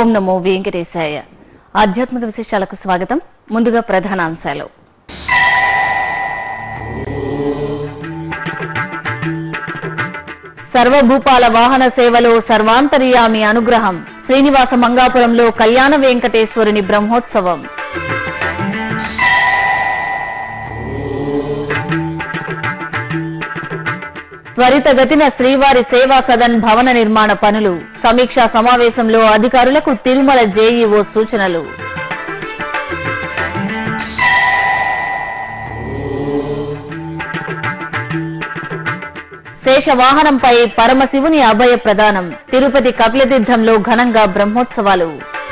ఓం నమో వెంకటేశాయ ఆధ్యాత్మిక విశేషాలకు స్వాగతం ముందుగా ప్రధానాంశాలు సర్వభూపాల వాహన సేవలో సర్వాంతర్యామి అనుగ్రహం శ్రీనివాస మంగాపురంలో కళ్యాణ వెంకటేశ్వరుని బ్రహ్మోత్సవం త్వరితగతిన శ్రీవారి సేవా సదన్ భవన నిర్మాణ పనులు సమీక్షా సమావేశంలో అధికారులకు తిరుమల జేఈఓ సూచనలు శేషవాహనంపై పరమశివుని అభయ ప్రదానం తిరుపతి కపిలతీర్థంలో ఘనంగా బ్రహ్మోత్సవాలు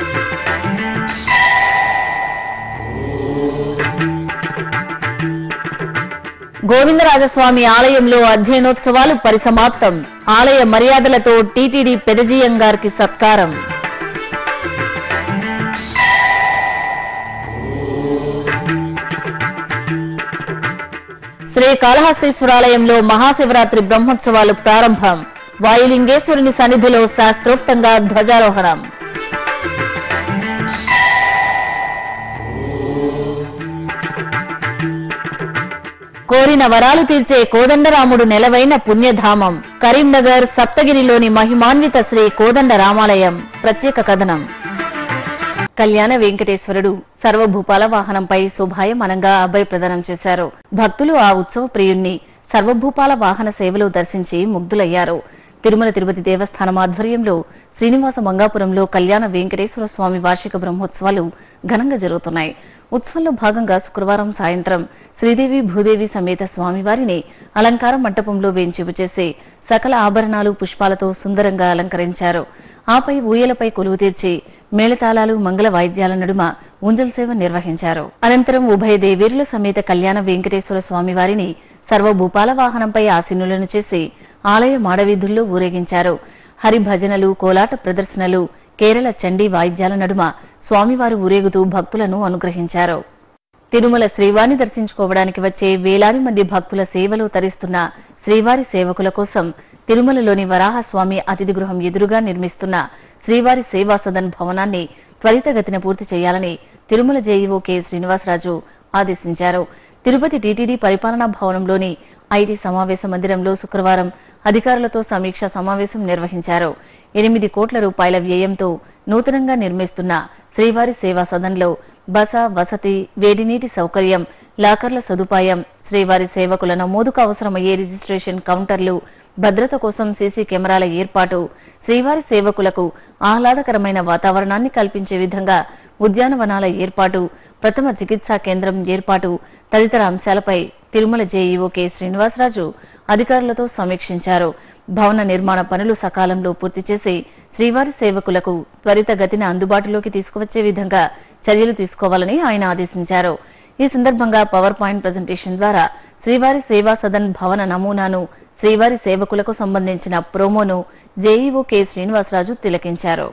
గోవిందరాజస్వామి ఆలయంలో అధ్యయనోత్సవాలు పరిసమాప్తం ఆలయ మర్యాదలతో టీటీడీ పెదజీయం గారికి సత్కారం శ్రీకాళహస్తీశ్వరాలయంలో మహాశివరాత్రి బ్రహ్మోత్సవాలు ప్రారంభం వాయులింగేశ్వరుని సన్నిధిలో శాస్త్రోక్తంగా ధ్వజారోహణం కోరిన వరాలు తీర్చే కోదండరాముడు నెలవైన పుణ్యధామం కరీంనగర్ సప్తగిరిలోని మహిమాన్విత శ్రీ కోదండ రామాలయం ప్రత్యేక కథనం కళ్యాణ వెంకటేశ్వరుడు సర్వభూపాల వాహనంపై శోభాయమానంగా అభయ ప్రదానం చేశారు భక్తులు ఆ ఉత్సవ ప్రియుణ్ణి సర్వభూపాల వాహన సేవలో దర్శించి ముగ్ధులయ్యారు తిరుమల తిరుపతి దేవస్థానం ఆధ్వర్యంలో శ్రీనివాస మంగాపురంలో కళ్యాణ వెంకటేశ్వర స్వామి వార్షిక బ్రహ్మోత్సవాలు ఘనంగా జరుగుతున్నాయి ఉత్సవంలో భాగంగా శుక్రవారం సాయంత్రం శ్రీదేవి భూదేవి సమేత స్వామివారిని అలంకార మంటపంలో వేంచిపు చేసి సకల ఆభరణాలు పుష్పాలతో సుందరంగా అలంకరించారు ఆపై ఊయలపై కొలువు తీర్చి మేళతాళాలు మంగళ వాయిద్యాల నడుమ ఉంజల్ సేవ నిర్వహించారు అనంతరం ఉభయ దేవేరుల సమేత కళ్యాణ వెంకటేశ్వర స్వామివారిని సర్వభూపాల వాహనంపై ఆసీనులను చేసి ఆలయ మాడవీధుల్లో ఊరేగించారు హరిభజనలు కోలాట ప్రదర్శనలు కేరళ చండీ వాయిద్యాల నడుమ స్వామివారు ఊరేగుతూ భక్తులను అనుగ్రహించారు తిరుమల శ్రీవారిని దర్శించుకోవడానికి వచ్చే వేలాది మంది భక్తుల సేవలు తరిస్తున్న శ్రీవారి సేవకుల కోసం తిరుమలలోని వరాహస్వామి అతిథి గృహం ఎదురుగా నిర్మిస్తున్న శ్రీవారి సేవా సదన్ భవనాన్ని త్వరితగతిన పూర్తి చేయాలని తిరుమల జేఈఓ కె శ్రీనివాసరాజు ఆదేశించారు తిరుపతి టీటీడీ పరిపాలనా భవనంలోని ఐటీ సమావేశ మందిరంలో శుక్రవారం అధికారులతో సమీక్షా సమావేశం నిర్వహించారు ఎనిమిది కోట్ల రూపాయల వ్యయంతో నూతనంగా నిర్మిస్తున్న శ్రీవారి సేవా సదన్లో బస వసతి వేడినీటి సౌకర్యం లాకర్ల సదుపాయం శ్రీవారి సేవకుల నమోదుకు అవసరమయ్యే రిజిస్ట్రేషన్ కౌంటర్లు భద్రత కోసం సీసీ కెమెరాల ఏర్పాటు శ్రీవారి సేవకులకు ఆహ్లాదకరమైన వాతావరణాన్ని కల్పించే విధంగా ఉద్యానవనాల ఏర్పాటు ప్రథమ చికిత్సా కేంద్రం ఏర్పాటు తదితర అంశాలపై తిరుమల జేఈఓ కె శ్రీనివాసరాజు అధికారులతో సమీక్షించారు భవన నిర్మాణ పనులు సకాలంలో పూర్తి చేసి శ్రీవారి సేవకులకు త్వరితగతిన అందుబాటులోకి తీసుకువచ్చే విధంగా చర్యలు తీసుకోవాలని ఆయన ఆదేశించారు ఈ సందర్భంగా పవర్ పాయింట్ ప్రజెంటేషన్ ద్వారా శ్రీవారి సేవా సదన్ భవన నమూనాను శ్రీవారి సేవకులకు సంబంధించిన ప్రోమోను జేఈఓ కె శ్రీనివాసరాజు తిలకించారు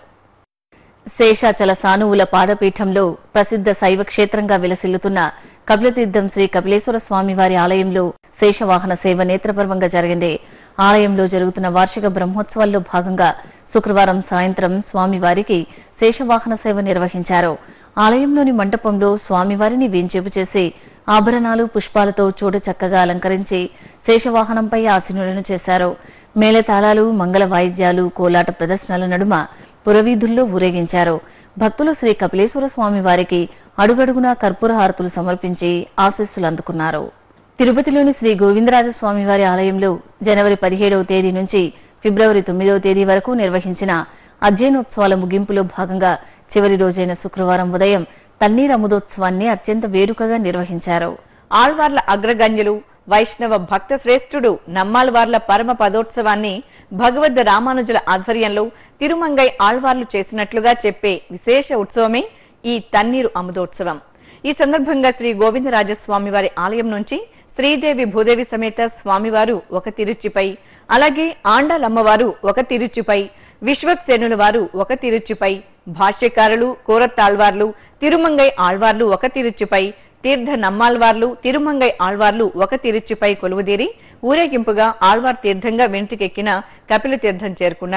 శేషాచల సానువుల పాదపీఠంలో ప్రసిద్ధ శైవ క్షేత్రంగా విలసిల్లుతున్న కపిలతీర్థం శ్రీ కపిలేశ్వర స్వామివారి ఆలయంలో శేషవాహన సేవ నేత్రపర్వంగా జరిగింది ఆలయంలో జరుగుతున్న వార్షిక బ్రహ్మోత్సవాల్లో భాగంగా శుక్రవారం సాయంత్రం స్వామివారికి శేషవాహన సేవ నిర్వహించారు ఆలయంలోని మంటపంలో స్వామివారిని వేంచేపు చేసి ఆభరణాలు పుష్పాలతో చూడ చక్కగా అలంకరించి శేషవాహనంపై ఆసీనులను చేశారు మేళతాళాలు మంగళ వాయిద్యాలు కోలాట ప్రదర్శనల నడుమ పురవీధుల్లో ఊరేగించారు భక్తులు శ్రీ కపిలేశ్వర స్వామి వారికి అడుగడుగునా కర్పూర హారతులు సమర్పించి ఆశీస్సులు అందుకున్నారు తిరుపతిలోని శ్రీ గోవిందరాజస్వామి వారి ఆలయంలో జనవరి పదిహేడవ తేదీ నుంచి ఫిబ్రవరి తొమ్మిదవ తేదీ వరకు నిర్వహించిన అధ్యయనోత్సవాల ముగింపులో భాగంగా చివరి రోజైన శుక్రవారం ఉదయం తన్నీర్ అముదోత్సవాన్ని అత్యంత వేడుకగా నిర్వహించారు ఆళ్వార్ల అగ్రగణ్యులు వైష్ణవ భక్త శ్రేష్ఠుడు నమ్మాళ్వార్ల పరమ పదోత్సవాన్ని భగవద్ రామానుజుల ఆధ్వర్యంలో తిరుమంగై ఆళ్వార్లు చేసినట్లుగా చెప్పే విశేష ఉత్సవమే ఈ తన్నీరు అముదోత్సవం ఈ సందర్భంగా శ్రీ గోవిందరాజస్వామి వారి ఆలయం నుంచి శ్రీదేవి భూదేవి సమేత స్వామివారు ఒక తిరుచిపై అలాగే ఆండాలమ్మవారు ఒక తిరుచిపై విశ్వక్సేనుల వారు ఒక తిరుచిపై భాష్యకారులు కోరత్తాళ్వార్లు తిరుమంగై ఆళ్వార్లు ఒక తిరుచిపై తీర్థ నమ్మాళ్వార్లు తిరుమంగై ఆళ్వార్లు ఒక తిరుచిపై కొలువుదీరి ఊరేగింపుగా ఆళ్వార్ తీర్థంగా వెంటికెక్కిన కపిల తీర్థం చేరుకున్నారు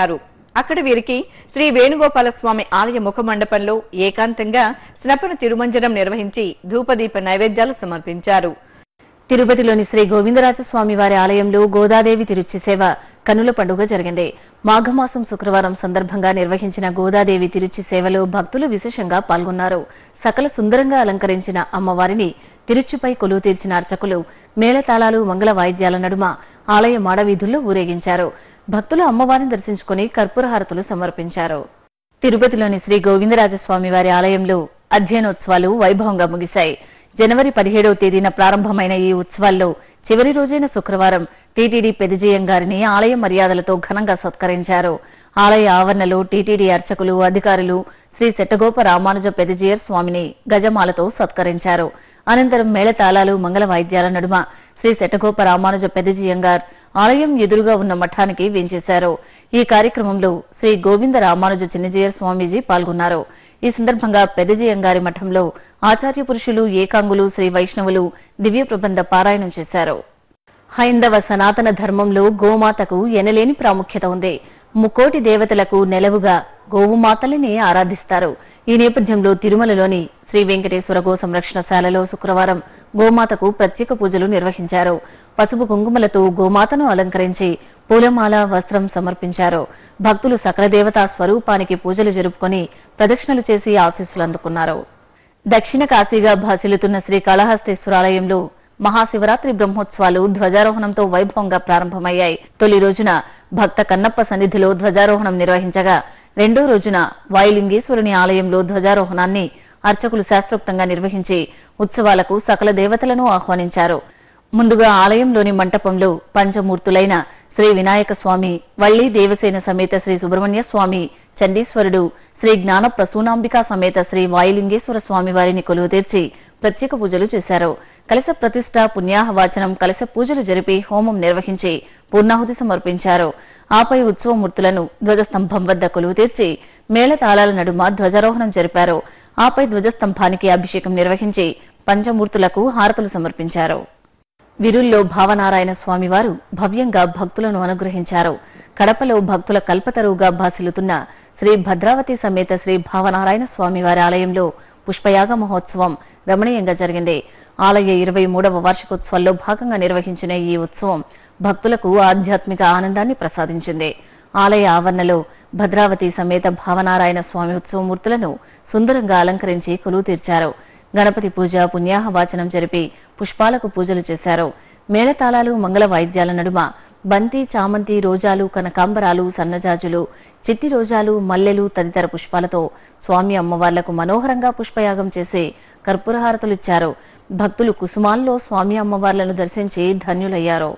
అక్కడ వీరికి శ్రీ వేణుగోపాల స్వామి ఆలయ ముఖ మండపంలో ఏకాంతంగా స్నపన తిరుమంజనం నిర్వహించి ధూపదీప నైవేద్యాలు సమర్పించారు తిరుపతిలోని శ్రీ గోవిందరాజస్వామి వారి ఆలయంలో గోదాదేవి తిరుచి సేవ కనుల పండుగ జరిగింది మాఘమాసం శుక్రవారం సందర్భంగా నిర్వహించిన గోదాదేవి తిరుచి సేవలో భక్తులు విశేషంగా పాల్గొన్నారు సకల సుందరంగా అలంకరించిన అమ్మవారిని తిరుచిపై కొలువు తీర్చిన అర్చకులు మేళతాళాలు మంగళ వాయిద్యాల నడుమ ఆలయ మాడవీధుల్లో ఊరేగించారు భక్తులు అమ్మవారిని దర్శించుకుని కర్పూరహారతులు సమర్పించారు తిరుపతిలోని శ్రీ గోవిందరాజస్వామి వారి ఆలయంలో అధ్యయనోత్సవాలు వైభవంగా ముగిశాయి జనవరి పదిహేడవ తేదీన ప్రారంభమైన ఈ ఉత్సవాల్లో చివరి రోజైన శుక్రవారం టీటీడీ పెదజీయం గారిని ఆలయ మర్యాదలతో ఘనంగా సత్కరించారు ఆలయ ఆవరణలో టీటీడీ అర్చకులు అధికారులు శ్రీ శెట్టగోప రామానుజ పెదజీయర్ స్వామిని గజమాలతో సత్కరించారు అనంతరం మేళతాళాలు మంగళ వాయిద్యాల నడుమ శ్రీ శెట్టగోప రామానుజ పెదజీయంగార్ ఆలయం ఎదురుగా ఉన్న మఠానికి వేంచేశారు ఈ కార్యక్రమంలో శ్రీ గోవింద రామానుజ చిన్నజీయర్ స్వామీజీ పాల్గొన్నారు ఈ సందర్భంగా పెదజీయంగారి మఠంలో ఆచార్య పురుషులు ఏకాంగులు శ్రీ వైష్ణవులు దివ్య ప్రబంధ పారాయణం చేశారు హైందవ సనాతన ధర్మంలో గోమాతకు ఎనలేని ప్రాముఖ్యత ఉంది ముక్కోటి దేవతలకు నెలవుగా గోవుమాతలని ఆరాధిస్తారు ఈ నేపథ్యంలో తిరుమలలోని శ్రీ వెంకటేశ్వర గో సంరక్షణశాలలో శుక్రవారం గోమాతకు ప్రత్యేక పూజలు నిర్వహించారు పసుపు కుంకుమలతో గోమాతను అలంకరించి పూలమాల వస్త్రం సమర్పించారు భక్తులు సకల దేవతా స్వరూపానికి పూజలు జరుపుకొని ప్రదక్షిణలు చేసి ఆశీస్సులు అందుకున్నారు దక్షిణ కాశీగా భాసిల్లుతున్న శ్రీ కాళహస్తేశ్వరాలయంలో మహాశివరాత్రి బ్రహ్మోత్సవాలు ధ్వజారోహణంతో వైభవంగా ప్రారంభమయ్యాయి తొలి రోజున భక్త కన్నప్ప సన్నిధిలో ధ్వజారోహణం నిర్వహించగా రెండో రోజున వాయులింగేశ్వరుని ఆలయంలో ధ్వజారోహణాన్ని అర్చకులు శాస్త్రోక్తంగా నిర్వహించి ఉత్సవాలకు సకల దేవతలను ఆహ్వానించారు ముందుగా ఆలయంలోని మంటపంలో పంచమూర్తులైన శ్రీ వినాయక స్వామి వల్లి దేవసేన సమేత శ్రీ సుబ్రహ్మణ్య స్వామి చండీశ్వరుడు శ్రీ జ్ఞాన ప్రసూనాంబికా సమేత శ్రీ వాయులింగేశ్వర స్వామి వారిని కొలువు తీర్చి ప్రత్యేక పూజలు చేశారు కలశ ప్రతిష్ట పుణ్యాహవాచనం కలశ పూజలు జరిపి హోమం నిర్వహించి పూర్ణాహుతి సమర్పించారు ఆపై ఉత్సవమూర్తులను ధ్వజస్తంభం వద్ద కొలువు తీర్చి మేళతాళాల నడుమ ధ్వజారోహణం జరిపారు ఆపై ధ్వజస్తంభానికి అభిషేకం నిర్వహించి పంచమూర్తులకు హారతులు సమర్పించారు విరుల్లో భావనారాయణ స్వామివారు భవ్యంగా భక్తులను అనుగ్రహించారు కడపలో భక్తుల కల్పతరువుగా భాసిల్లుతున్న శ్రీ భద్రావతి సమేత శ్రీ భావనారాయణ స్వామివారి ఆలయంలో పుష్పయాగ మహోత్సవం రమణీయంగా జరిగింది ఆలయ ఇరవై మూడవ వార్షికోత్సవాల్లో భాగంగా నిర్వహించిన ఈ ఉత్సవం భక్తులకు ఆధ్యాత్మిక ఆనందాన్ని ప్రసాదించింది ఆలయ ఆవరణలో భద్రావతి సమేత భావనారాయణ స్వామి ఉత్సవమూర్తులను సుందరంగా అలంకరించి కొలువు తీర్చారు గణపతి పూజ పుణ్యాహవాచనం జరిపి పుష్పాలకు పూజలు చేశారు మేళతాళాలు మంగళ వాయిద్యాల నడుమ బంతి చామంతి రోజాలు కనకాంబరాలు సన్నజాజులు చిట్టి రోజాలు మల్లెలు తదితర పుష్పాలతో స్వామి అమ్మవార్లకు మనోహరంగా పుష్పయాగం చేసి కర్పూరహారతులిచ్చారు భక్తులు కుసుమాల్లో స్వామి అమ్మవార్లను దర్శించి ధన్యులయ్యారు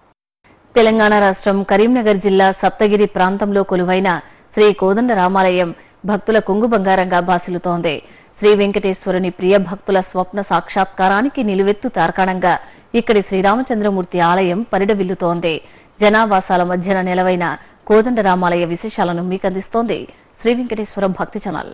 తెలంగాణ రాష్ట్రం కరీంనగర్ జిల్లా సప్తగిరి ప్రాంతంలో కొలువైన శ్రీ కోదండ రామాలయం భక్తుల కొంగు బంగారంగా బాసిల్లుతోంది శ్రీ వెంకటేశ్వరుని ప్రియ భక్తుల స్వప్న సాక్షాత్కారానికి నిలువెత్తు తార్కాణంగా ఇక్కడి శ్రీరామచంద్రమూర్తి ఆలయం పరిడవిల్లుతోంది జనావాసాల మధ్యన నెలవైన కోదండ రామాలయ విశేషాలను మీకు అందిస్తోంది శ్రీ వెంకటేశ్వర భక్తి ఛానల్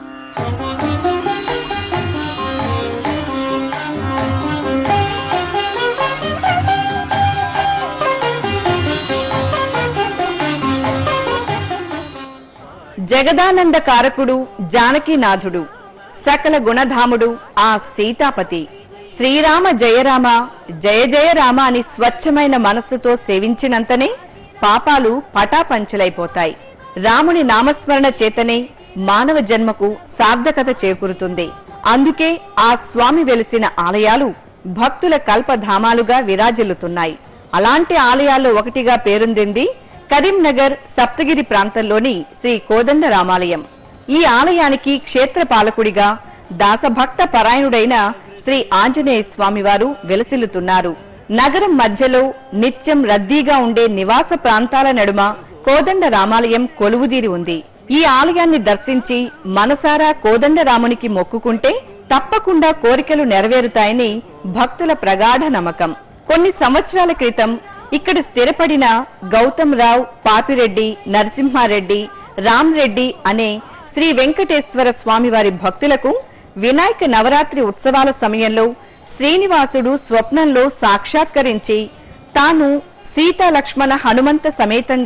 జగదానంద కారకుడు జానకీనాథుడు సకల గుణధాముడు ఆ సీతాపతి శ్రీరామ జయరామ జయ జయ రామ అని స్వచ్ఛమైన మనస్సుతో సేవించినంతనే పాపాలు పటాపంచలైపోతాయి రాముని నామస్మరణ చేతనే మానవ జన్మకు సార్థకత చేకూరుతుంది అందుకే ఆ స్వామి వెలిసిన ఆలయాలు భక్తుల కల్పధామాలుగా విరాజిల్లుతున్నాయి అలాంటి ఆలయాల్లో ఒకటిగా పేరొందింది కరీంనగర్ సప్తగిరి ప్రాంతంలోని శ్రీ కోదండ రామాలయం ఈ ఆలయానికి క్షేత్ర పాలకుడిగా దాసభక్త పరాయణుడైన శ్రీ ఆంజనేయ స్వామివారు వెలసిల్లుతున్నారు నగరం మధ్యలో నిత్యం రద్దీగా ఉండే నివాస ప్రాంతాల నడుమ కోదండ రామాలయం కొలువుదీరి ఉంది ఈ ఆలయాన్ని దర్శించి మనసారా కోదండ రామునికి మొక్కుకుంటే తప్పకుండా కోరికలు నెరవేరుతాయని భక్తుల ప్రగాఢ నమ్మకం కొన్ని సంవత్సరాల క్రితం ఇక్కడ స్థిరపడిన గౌతమ్ రావు పాపిరెడ్డి నరసింహారెడ్డి రామ్ రెడ్డి అనే శ్రీ వెంకటేశ్వర స్వామివారి భక్తులకు వినాయక నవరాత్రి ఉత్సవాల సమయంలో శ్రీనివాసుడు స్వప్నంలో సాక్షాత్కరించి తాను సీతా లక్ష్మణ హనుమంత సమేతంగా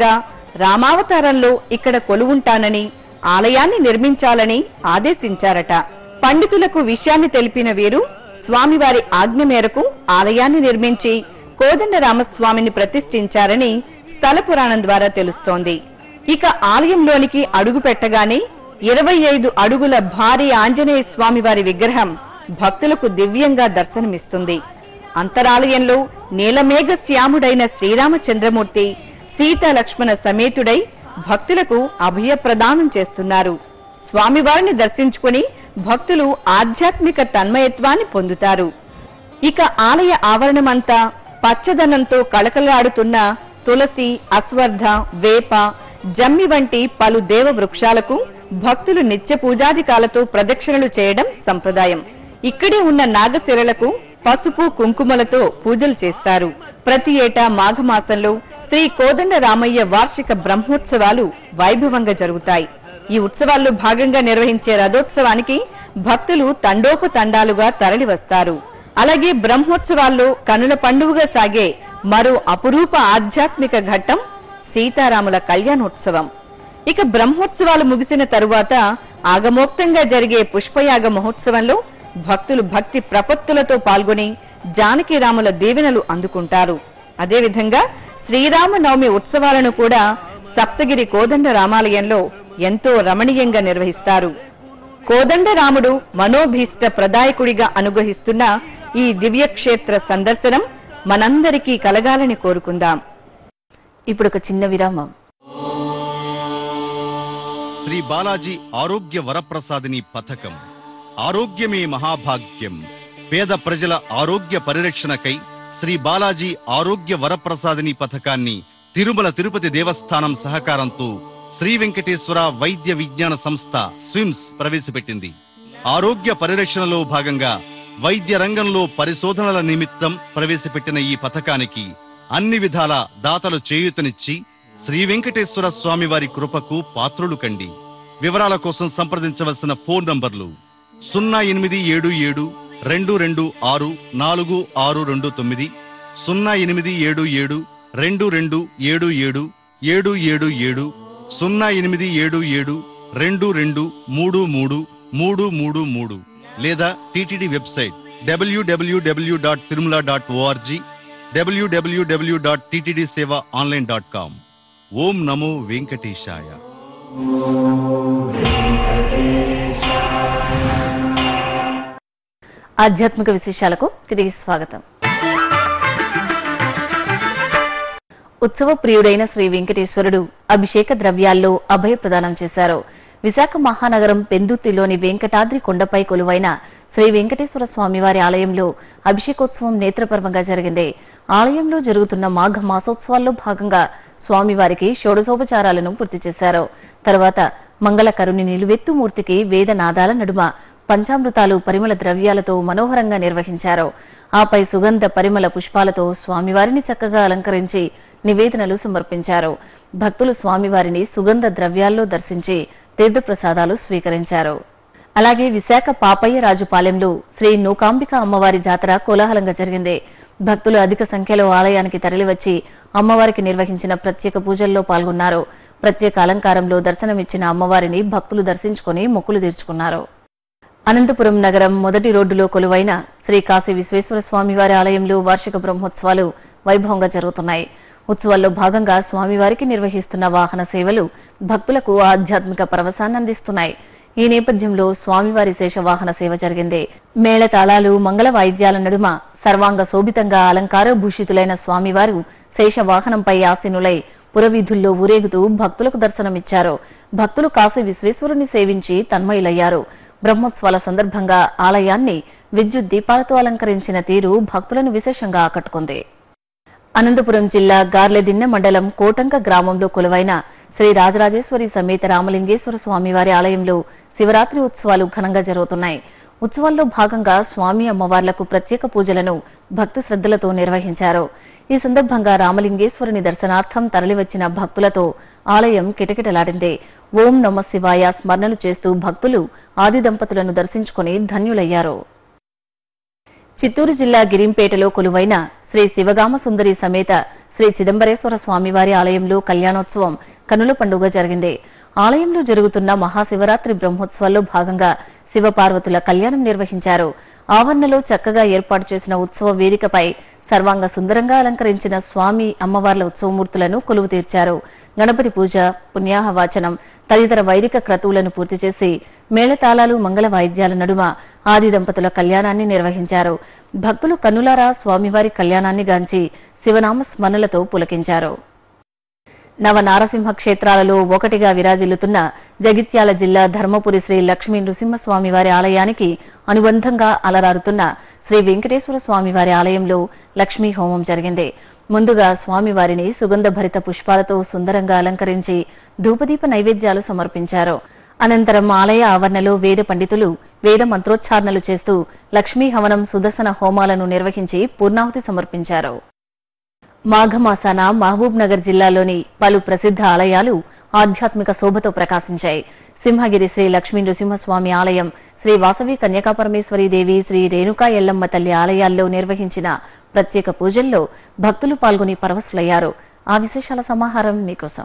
రామావతారంలో ఇక్కడ కొలువుంటానని ఆలయాన్ని నిర్మించాలని ఆదేశించారట పండితులకు విషయాన్ని తెలిపిన వీరు స్వామివారి ఆజ్ఞ మేరకు ఆలయాన్ని నిర్మించి కోదండరామస్వామిని ప్రతిష్ఠించారని స్థల పురాణం ద్వారా తెలుస్తోంది ఇక ఆలయంలోనికి అడుగు పెట్టగానే ఇరవై ఐదు అడుగుల భారీ ఆంజనేయ స్వామివారి విగ్రహం భక్తులకు దివ్యంగా దర్శనమిస్తుంది అంతరాలయంలో నీలమేఘ శ్యాముడైన శ్రీరామచంద్రమూర్తి సీతా లక్ష్మణ సమేతుడై భక్తులకు అభయ ప్రదానం చేస్తున్నారు స్వామివారిని దర్శించుకుని భక్తులు ఆధ్యాత్మిక తన్మయత్వాన్ని పొందుతారు ఇక ఆలయ ఆవరణమంతా పచ్చదనంతో కళకళలాడుతున్న తులసి అశ్వర్థ వేప జమ్మి వంటి పలు దేవ వృక్షాలకు భక్తులు నిత్య పూజాధికాలతో ప్రదక్షిణలు చేయడం సంప్రదాయం ఇక్కడే ఉన్న నాగశిరలకు పసుపు కుంకుమలతో పూజలు చేస్తారు ప్రతి ఏటా మాఘమాసంలో శ్రీ కోదండ రామయ్య వార్షిక బ్రహ్మోత్సవాలు వైభవంగా జరుగుతాయి ఈ ఉత్సవాల్లో భాగంగా నిర్వహించే రథోత్సవానికి భక్తులు తండోపతండాలుగా తరలివస్తారు అలాగే బ్రహ్మోత్సవాల్లో కనుల పండుగగా సాగే మరో అపురూప ఆధ్యాత్మిక ఘట్టం సీతారాముల కళ్యాణోత్సవం ఇక బ్రహ్మోత్సవాలు ముగిసిన తరువాత ఆగమోక్తంగా జరిగే పుష్పయాగ మహోత్సవంలో భక్తులు భక్తి ప్రపత్తులతో పాల్గొని జానకిరాముల దీవెనలు అందుకుంటారు అదేవిధంగా శ్రీరామనవమి ఉత్సవాలను కూడా సప్తగిరి కోదండ రామాలయంలో ఎంతో రమణీయంగా నిర్వహిస్తారు కోదండరాముడు మనోభీష్ట ప్రదాయకుడిగా అనుగ్రహిస్తున్న ఈ దివ్యక్షేత్ర సందర్శనం మనందరికీ కలగాలని కోరుకుందాం ఇప్పుడు ఒక చిన్న విరామం శ్రీ బాలాజీ ఆరోగ్య వరప్రసాదిని పథకం ఆరోగ్యమే మహాభాగ్యం పేద ప్రజల ఆరోగ్య పరిరక్షణకై శ్రీ బాలాజీ ఆరోగ్య వరప్రసాదిని పథకాన్ని తిరుమల తిరుపతి దేవస్థానం సహకారంతో శ్రీ వెంకటేశ్వర వైద్య విజ్ఞాన సంస్థ స్విమ్స్ ప్రవేశపెట్టింది ఆరోగ్య పరిరక్షణలో భాగంగా వైద్య రంగంలో పరిశోధనల నిమిత్తం ప్రవేశపెట్టిన ఈ పథకానికి అన్ని విధాల దాతలు చేయూతనిచ్చి శ్రీ వెంకటేశ్వర స్వామి వారి కృపకు పాత్రులు కండి వివరాల కోసం సంప్రదించవలసిన ఫోన్ నంబర్లు సున్నా ఎనిమిది ఏడు ఏడు రెండు రెండు ఆరు నాలుగు ఆరు రెండు తొమ్మిది సున్నా ఎనిమిది ఏడు ఏడు రెండు రెండు ఏడు ఏడు ఏడు ఏడు ఏడు సున్నా ఎనిమిది ఏడు ఏడు రెండు రెండు మూడు మూడు మూడు మూడు మూడు లేదా TTD website W W W dot Tirumala dot O R G W W W dot TTD seva online dot com ఓం నమో వెంకటేశాయ ఆధ్యాత్మిక విశేషాలకు తిరిగి స్వాగతం ఉత్సవ ప్రియుడైన శ్రీ వెంకటేశ్వరుడు అభిషేక ద్రవ్యాల్లో అభయ ప్రదానం చేశారు విశాఖ మహానగరం పెందుత్తిలోని వెంకటాద్రి కొండపై కొలువైన శ్రీ వెంకటేశ్వర స్వామివారి ఆలయంలో అభిషేకోత్సవం నేత్రపర్వంగా జరిగింది ఆలయంలో జరుగుతున్న మాఘ మాసోత్సవాల్లో భాగంగా స్వామివారికి షోడశోపచారాలను పూర్తి చేశారు తర్వాత మంగళకరుని నిలువెత్తు మూర్తికి వేదనాదాల నడుమ పంచామృతాలు పరిమళ ద్రవ్యాలతో మనోహరంగా నిర్వహించారు ఆపై సుగంధ పరిమళ పుష్పాలతో స్వామివారిని చక్కగా అలంకరించి నివేదనలు సమర్పించారు భక్తులు స్వామివారిని సుగంధ ద్రవ్యాల్లో దర్శించి తీర్థప్రసాదాలు స్వీకరించారు అలాగే విశాఖ పాపయ్య రాజుపాలెంలో శ్రీ నూకాంబిక అమ్మవారి జాతర కోలాహలంగా జరిగింది భక్తులు అధిక సంఖ్యలో ఆలయానికి తరలివచ్చి అమ్మవారికి నిర్వహించిన ప్రత్యేక పూజల్లో పాల్గొన్నారు ప్రత్యేక అలంకారంలో దర్శనమిచ్చిన అమ్మవారిని భక్తులు దర్శించుకుని మొక్కులు తీర్చుకున్నారు అనంతపురం నగరం మొదటి రోడ్డులో కొలువైన శ్రీ కాశీ విశ్వేశ్వర స్వామివారి ఆలయంలో వార్షిక బ్రహ్మోత్సవాలు వైభవంగా జరుగుతున్నాయి ఉత్సవాల్లో భాగంగా స్వామివారికి నిర్వహిస్తున్న వాహన సేవలు భక్తులకు ఆధ్యాత్మిక పరవశాన్ని అందిస్తున్నాయి ఈ నేపథ్యంలో స్వామివారి శేషవాహన సేవ జరిగింది మేళతాళాలు మంగళ వాయిద్యాల నడుమ సర్వాంగ శోభితంగా అలంకార భూషితులైన స్వామివారు శేషవాహనంపై ఆసీనులై పురవీధుల్లో ఊరేగుతూ భక్తులకు దర్శనమిచ్చారు భక్తులు కాశీ విశ్వేశ్వరుని సేవించి తన్మయులయ్యారు బ్రహ్మోత్సవాల సందర్భంగా ఆలయాన్ని విద్యుత్ దీపాలతో అలంకరించిన తీరు భక్తులను విశేషంగా ఆకట్టుకుంది అనంతపురం జిల్లా గార్లెదిన్నె మండలం కోటంక గ్రామంలో కొలువైన శ్రీ రాజరాజేశ్వరి సమేత రామలింగేశ్వర స్వామివారి ఆలయంలో శివరాత్రి ఉత్సవాలు ఘనంగా జరుగుతున్నాయి ఉత్సవాల్లో భాగంగా స్వామి అమ్మవార్లకు ప్రత్యేక పూజలను భక్తి శ్రద్ధలతో నిర్వహించారు ఈ సందర్భంగా రామలింగేశ్వరుని దర్శనార్థం తరలివచ్చిన భక్తులతో ఆలయం కిటకిటలాడింది ఓం నమ శివాయ స్మరణలు చేస్తూ భక్తులు ఆది దంపతులను దర్శించుకుని ధన్యులయ్యారు చిత్తూరు జిల్లా గిరింపేటలో కొలువైన శ్రీ శివగామ సుందరి సమేత శ్రీ చిదంబరేశ్వర స్వామివారి ఆలయంలో కళ్యాణోత్సవం కనుల పండుగ జరిగింది ఆలయంలో జరుగుతున్న మహాశివరాత్రి బ్రహ్మోత్సవాల్లో భాగంగా శివపార్వతుల కళ్యాణం నిర్వహించారు ఆవరణలో చక్కగా ఏర్పాటు చేసిన ఉత్సవ వేదికపై సర్వాంగ సుందరంగా అలంకరించిన స్వామి అమ్మవార్ల ఉత్సవమూర్తులను కొలువు తీర్చారు గణపతి పూజ పుణ్యాహ వాచనం తదితర వైదిక క్రతువులను పూర్తి చేసి మేళతాళాలు మంగళ వాయిద్యాల నడుమ ఆది దంపతుల కళ్యాణాన్ని నిర్వహించారు భక్తులు కన్నులారా స్వామివారి కళ్యాణాన్ని గాంచి శివనామ స్మరణలతో పులకించారు నవ నారసింహ క్షేత్రాలలో ఒకటిగా విరాజిల్లుతున్న జగిత్యాల జిల్లా ధర్మపురి శ్రీ లక్ష్మీ నృసింహస్వామి వారి ఆలయానికి అనుబంధంగా అలరారుతున్న శ్రీ వెంకటేశ్వర స్వామి వారి ఆలయంలో లక్ష్మీ హోమం జరిగింది ముందుగా స్వామివారిని సుగంధ భరిత పుష్పాలతో సుందరంగా అలంకరించి ధూపదీప నైవేద్యాలు సమర్పించారు అనంతరం ఆలయ ఆవరణలో వేద పండితులు వేద మంత్రోచ్చారణలు చేస్తూ లక్ష్మీ హవనం సుదర్శన హోమాలను నిర్వహించి పూర్ణాహుతి సమర్పించారు మాఘమాసాన మహబూబ్ నగర్ జిల్లాలోని పలు ప్రసిద్ధ ఆలయాలు ఆధ్యాత్మిక శోభతో ప్రకాశించాయి సింహగిరి శ్రీ లక్ష్మీ నృసింహస్వామి ఆలయం శ్రీ వాసవి కన్యకాపరమేశ్వరి దేవి శ్రీ రేణుకా ఎల్లమ్మ తల్లి ఆలయాల్లో నిర్వహించిన ప్రత్యేక పూజల్లో భక్తులు పాల్గొని పరవశులయ్యారు ఆ విశేషాల సమాహారం మీకోసం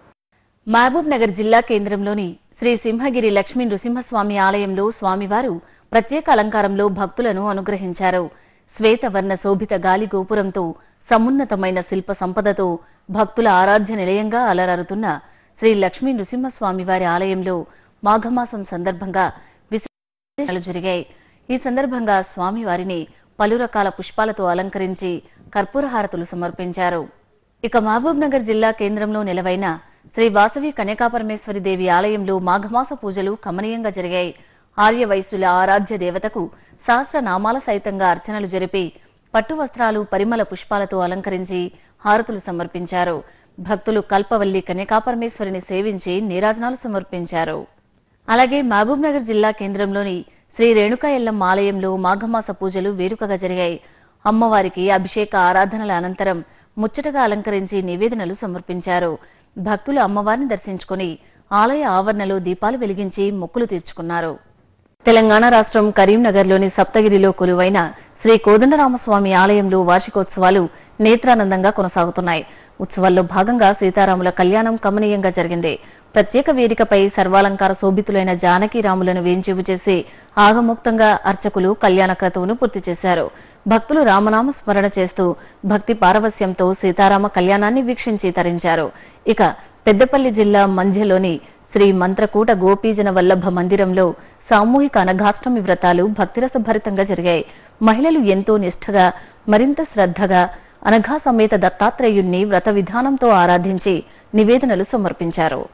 మహబూబ్ నగర్ జిల్లా కేంద్రంలోని శ్రీ సింహగిరి లక్ష్మీ నృసింహస్వామి ఆలయంలో స్వామివారు ప్రత్యేక అలంకారంలో భక్తులను అనుగ్రహించారు శ్వేతవర్ణ శోభిత గాలి గోపురంతో సమున్నతమైన శిల్ప సంపదతో భక్తుల ఆరాధ్య నిలయంగా అలరారుతున్న శ్రీ లక్ష్మీ నృసింహస్వామి వారి ఆలయంలో మాఘమాసం సందర్భంగా విశేషాలు జరిగాయి ఈ సందర్భంగా స్వామివారిని పలు రకాల పుష్పాలతో అలంకరించి కర్పూరహారతులు సమర్పించారు ఇక మహబూబ్ నగర్ జిల్లా కేంద్రంలో నెలవైన శ్రీ వాసవి కన్యకాపరమేశ్వరి దేవి ఆలయంలో మాఘమాస పూజలు కమనీయంగా జరిగాయి ఆర్య వైశ్యుల ఆరాధ్య దేవతకు సహస్ర నామాల సైతంగా అర్చనలు జరిపి పట్టు వస్త్రాలు పరిమళ పుష్పాలతో అలంకరించి హారతులు సమర్పించారు భక్తులు కల్పవల్లి కన్యకాపరమేశ్వరిని సేవించి నీరాజనాలు సమర్పించారు అలాగే మహబూబ్ నగర్ జిల్లా కేంద్రంలోని శ్రీ రేణుకా ఎల్లమ్మ ఆలయంలో మాఘమాస పూజలు వేడుకగా జరిగాయి అమ్మవారికి అభిషేక ఆరాధనల అనంతరం ముచ్చటగా అలంకరించి నివేదనలు సమర్పించారు భక్తులు అమ్మవారిని దర్శించుకుని ఆలయ ఆవరణలో దీపాలు వెలిగించి మొక్కులు తీర్చుకున్నారు తెలంగాణ రాష్ట్రం కరీంనగర్లోని సప్తగిరిలో కొలువైన శ్రీ కోదండరామస్వామి ఆలయంలో వార్షికోత్సవాలు నేత్రానందంగా కొనసాగుతున్నాయి ఉత్సవాల్లో భాగంగా సీతారాముల కళ్యాణం కమనీయంగా జరిగింది ప్రత్యేక వేదికపై సర్వాలంకార శోభితులైన జానకీరాములను వేంచేపు చేసి ఆగముక్తంగా అర్చకులు కళ్యాణ క్రతువును పూర్తి చేశారు భక్తులు రామనామ స్మరణ చేస్తూ భక్తి పారవస్యంతో సీతారామ కళ్యాణాన్ని వీక్షించి తరించారు ఇక పెద్దపల్లి జిల్లా మంధ్యలోని శ్రీ మంత్రకూట గోపీజన వల్లభ మందిరంలో సామూహిక అనఘాష్టమి వ్రతాలు భక్తిరస భరితంగా జరిగాయి మహిళలు ఎంతో నిష్ఠగా మరింత శ్రద్ధగా అనఘా సమేత దత్తాత్రేయుణ్ణి వ్రత విధానంతో ఆరాధించి నివేదనలు సమర్పించారు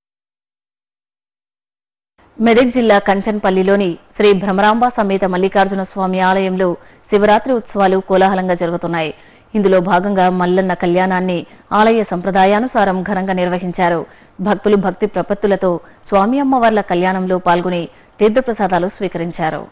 మెదక్ జిల్లా కంచన్పల్లిలోని శ్రీ భ్రమరాంబ సమేత మల్లికార్జున స్వామి ఆలయంలో శివరాత్రి ఉత్సవాలు కోలాహలంగా జరుగుతున్నాయి ఇందులో భాగంగా మల్లన్న కళ్యాణాన్ని ఆలయ సంప్రదాయానుసారం ఘనంగా నిర్వహించారు భక్తులు భక్తి ప్రపత్తులతో స్వామి అమ్మవార్ల కళ్యాణంలో పాల్గొని తీర్థప్రసాదాలు స్వీకరించారు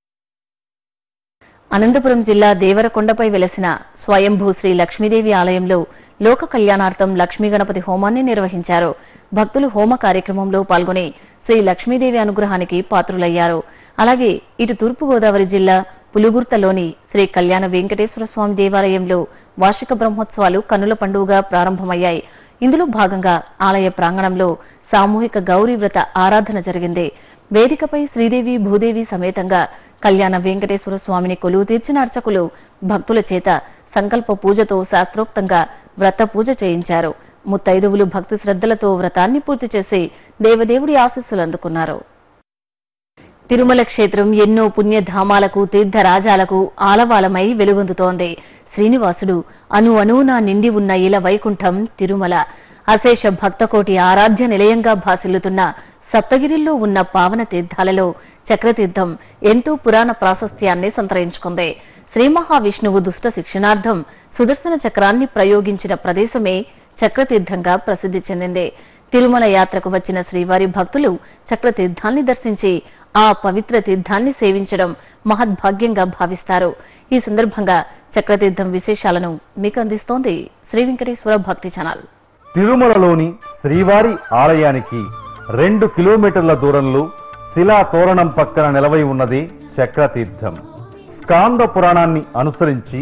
అనంతపురం జిల్లా దేవరకొండపై వెలసిన స్వయంభూ శ్రీ లక్ష్మీదేవి ఆలయంలో లోక కళ్యాణార్థం లక్ష్మీ గణపతి హోమాన్ని నిర్వహించారు భక్తులు హోమ కార్యక్రమంలో పాల్గొని శ్రీ లక్ష్మీదేవి అనుగ్రహానికి పాత్రులయ్యారు అలాగే ఇటు తూర్పుగోదావరి జిల్లా పులుగుర్తలోని శ్రీ కళ్యాణ వెంకటేశ్వర స్వామి దేవాలయంలో వార్షిక బ్రహ్మోత్సవాలు కన్నుల పండుగగా ప్రారంభమయ్యాయి ఇందులో భాగంగా ఆలయ ప్రాంగణంలో సామూహిక గౌరీ వ్రత ఆరాధన జరిగింది వేదికపై శ్రీదేవి భూదేవి సమేతంగా కళ్యాణ వెంకటేశ్వర స్వామిని కొలువు తీర్చిన అర్చకులు భక్తుల చేత సంకల్ప పూజతో శాస్త్రోక్తంగా వ్రత పూజ చేయించారు ముత్తైదువులు భక్తి శ్రద్ధలతో వ్రతాన్ని పూర్తి చేసి దేవదేవుడి ఆశీస్సులు అందుకున్నారు తిరుమల క్షేత్రం ఎన్నో పుణ్యధామాలకు తీర్థరాజాలకు ఆలవాలమై వెలుగొందుతోంది శ్రీనివాసుడు అణు అణువున నిండి ఉన్న ఇల వైకుంఠం తిరుమల అశేష భక్తకోటి ఆరాధ్య నిలయంగా భాసిల్లుతున్న సప్తగిరిల్లో ఉన్న పావన తీర్థాలలో చక్రతీర్థం ఎంతో పురాణ ప్రాశస్త్యాన్ని సంతరించుకుంది శ్రీ మహావిష్ణువు దుష్ట శిక్షణార్థం సుదర్శన చక్రాన్ని ప్రయోగించిన ప్రదేశమే చక్రతీర్థంగా ప్రసిద్ధి చెందింది తిరుమల యాత్రకు వచ్చిన శ్రీవారి భక్తులు చక్రతీర్థాన్ని దర్శించి ఆ పవిత్ర తీర్థాన్ని సేవించడం మహద్భాగ్యంగా భావిస్తారు ఈ సందర్భంగా చక్రతీర్థం విశేషాలను మీకు అందిస్తోంది శ్రీ వెంకటేశ్వర భక్తి ఛానల్ తిరుమలలోని శ్రీవారి ఆలయానికి రెండు కిలోమీటర్ల దూరంలో శిలా తోరణం పక్కన నిలవై ఉన్నది చక్రతీర్థం స్కాంద పురాణాన్ని అనుసరించి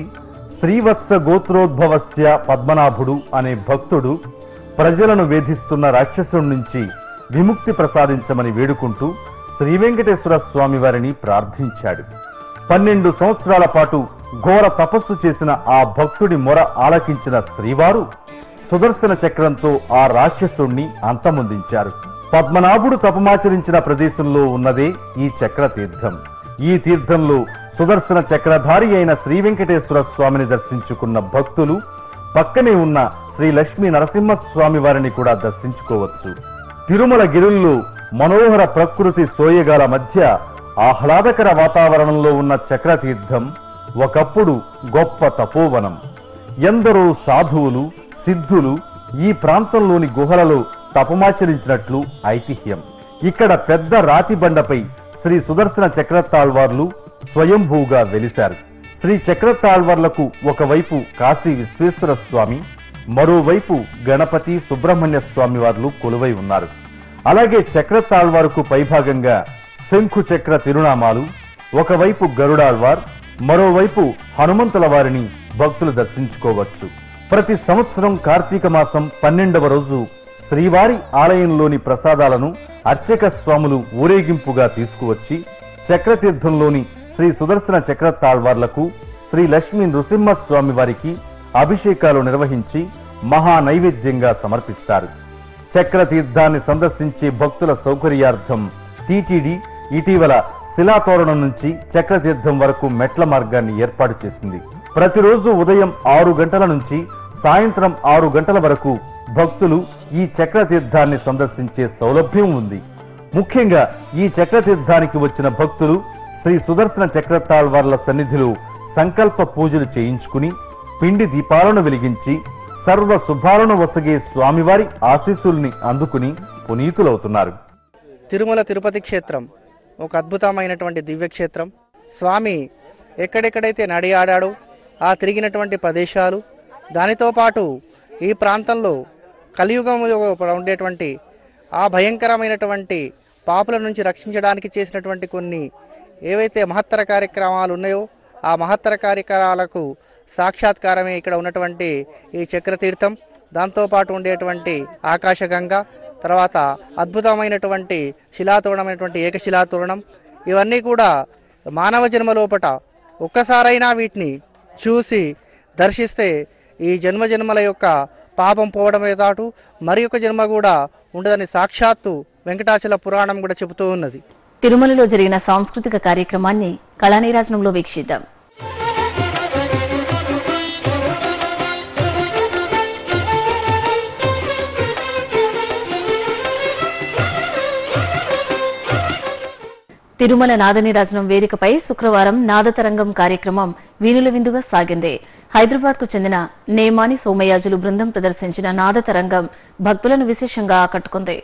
శ్రీవత్స గోత్రోద్భవస్య పద్మనాభుడు అనే భక్తుడు ప్రజలను వేధిస్తున్న రాక్షసుడి నుంచి విముక్తి ప్రసాదించమని వేడుకుంటూ శ్రీ వెంకటేశ్వర స్వామి వారిని ప్రార్థించాడు పన్నెండు సంవత్సరాల పాటు ఘోర తపస్సు చేసిన ఆ భక్తుడి మొర ఆలకించిన శ్రీవారు సుదర్శన చక్రంతో ఆ రాక్షసుణ్ణి అంతమొందించారు పద్మనాభుడు తపమాచరించిన ప్రదేశంలో ఉన్నదే ఈ చక్ర తీర్థం ఈ తీర్థంలో సుదర్శన చక్రధారి అయిన శ్రీ వెంకటేశ్వర స్వామిని దర్శించుకున్న భక్తులు పక్కనే ఉన్న శ్రీ లక్ష్మీ నరసింహస్వామి వారిని కూడా దర్శించుకోవచ్చు తిరుమల గిరుల్లో మనోహర ప్రకృతి సోయగాల మధ్య ఆహ్లాదకర వాతావరణంలో ఉన్న చక్రతీర్థం ఒకప్పుడు గొప్ప తపోవనం ఎందరో సాధువులు సిద్ధులు ఈ ప్రాంతంలోని గుహలలో తపమాచరించినట్లు ఐతిహ్యం ఇక్కడ పెద్ద రాతి బండపై శ్రీ సుదర్శన చక్రతాళ్వార్లు స్వయంభూగా వెలిశారు శ్రీ చక్రతాళ్వార్లకు ఒకవైపు కాశీ విశ్వేశ్వర స్వామి మరోవైపు గణపతి సుబ్రహ్మణ్య స్వామి వార్లు కొలువై ఉన్నారు అలాగే చక్రతాళ్వారుకు పైభాగంగా శంఖు చక్ర తిరునామాలు ఒకవైపు గరుడాళ్వార్ మరోవైపు హనుమంతుల వారిని భక్తులు దర్శించుకోవచ్చు ప్రతి సంవత్సరం కార్తీక మాసం పన్నెండవ రోజు శ్రీవారి ఆలయంలోని ప్రసాదాలను అర్చక స్వాములు ఊరేగింపుగా తీసుకువచ్చి చక్రతీర్థంలోని శ్రీ సుదర్శన చక్రతాళ్వార్లకు శ్రీ లక్ష్మీ నృసింహస్వామి వారికి అభిషేకాలు నిర్వహించి మహా నైవేద్యంగా సమర్పిస్తారు చక్రతీర్థాన్ని సందర్శించే భక్తుల సౌకర్యార్థం టీటీడీ ఇటీవల శిలాతోరణం నుంచి చక్రతీర్థం వరకు మెట్ల మార్గాన్ని ఏర్పాటు చేసింది ప్రతిరోజు ఉదయం ఆరు గంటల నుంచి సాయంత్రం ఆరు గంటల వరకు భక్తులు ఈ చక్రతీర్థాన్ని సందర్శించే సౌలభ్యం ఉంది ముఖ్యంగా ఈ చక్రతీర్థానికి వచ్చిన భక్తులు శ్రీ సుదర్శన చక్రతాళ్వార్ల సన్నిధిలో సంకల్ప పూజలు చేయించుకుని పిండి దీపాలను వెలిగించి సర్వ శుభాలను వసగే స్వామివారి ఆశీస్సుల్ని అందుకుని పునీతులవుతున్నారు తిరుమల తిరుపతి క్షేత్రం ఒక అద్భుతమైనటువంటి దివ్యక్షేత్రం స్వామి ఎక్కడెక్కడైతే నడియాడాడో ఆ తిరిగినటువంటి ప్రదేశాలు దానితో పాటు ఈ ప్రాంతంలో కలియుగంలో ఉండేటువంటి ఆ భయంకరమైనటువంటి పాపుల నుంచి రక్షించడానికి చేసినటువంటి కొన్ని ఏవైతే మహత్తర కార్యక్రమాలు ఉన్నాయో ఆ మహత్తర కార్యక్రమాలకు సాక్షాత్కారమే ఇక్కడ ఉన్నటువంటి ఈ చక్రతీర్థం దాంతోపాటు ఉండేటువంటి ఆకాశగంగ తర్వాత అద్భుతమైనటువంటి శిలాతోరణమైనటువంటి ఏకశిలాతోరణం ఇవన్నీ కూడా మానవ జన్మ లోపట ఒక్కసారైనా వీటిని చూసి దర్శిస్తే ఈ జన్మ జన్మల యొక్క పాపం పోవడమే తాటు మరి ఒక జన్మ కూడా ఉండదని సాక్షాత్తు వెంకటాచల పురాణం కూడా చెబుతూ ఉన్నది తిరుమలలో జరిగిన సాంస్కృతిక కార్యక్రమాన్ని కళానీరాజనంలో వీక్షిద్దాం తిరుమల నాదనీరాజనం వేదికపై శుక్రవారం నాదతరంగం కార్యక్రమం వీణుల విందుగా సాగింది హైదరాబాద్ కు చెందిన నేమాని సోమయాజులు బృందం ప్రదర్శించిన నాదతరంగం భక్తులను విశేషంగా ఆకట్టుకుంది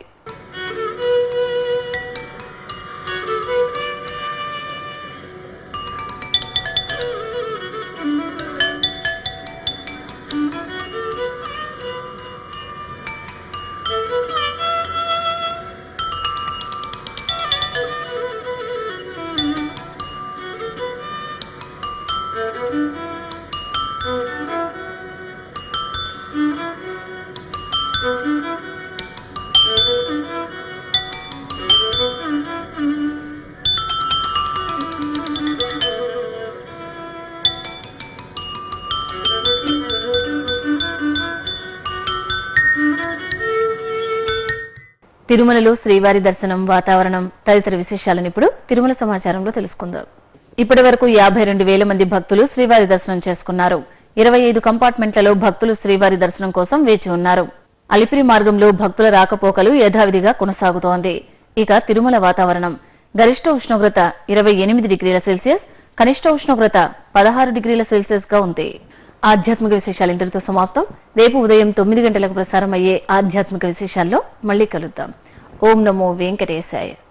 తిరుమలలో శ్రీవారి దర్శనం వాతావరణం తదితర విశేషాలను ఇప్పుడు తిరుమల సమాచారంలో తెలుసుకుందాం ఇప్పటి వరకు యాభై రెండు వేల మంది భక్తులు శ్రీవారి దర్శనం చేసుకున్నారు ఇరవై ఐదు కంపార్ట్మెంట్లలో భక్తులు శ్రీవారి దర్శనం కోసం వేచి ఉన్నారు అలిపిరి మార్గంలో భక్తుల రాకపోకలు యథావిధిగా కొనసాగుతోంది ఇక తిరుమల వాతావరణం గరిష్ట ఉష్ణోగ్రత ఇరవై ఎనిమిది డిగ్రీల సెల్సియస్ కనిష్ట ఉష్ణోగ్రత పదహారు డిగ్రీల సెల్సియస్ గా ఉంది ఆధ్యాత్మిక విశేషాలు ఇంతటితో సమాప్తం రేపు ఉదయం తొమ్మిది గంటలకు ప్రసారం అయ్యే ఆధ్యాత్మిక విశేషాల్లో మళ్ళీ కలుద్దాం ఓం నమో వెంకటేశాయ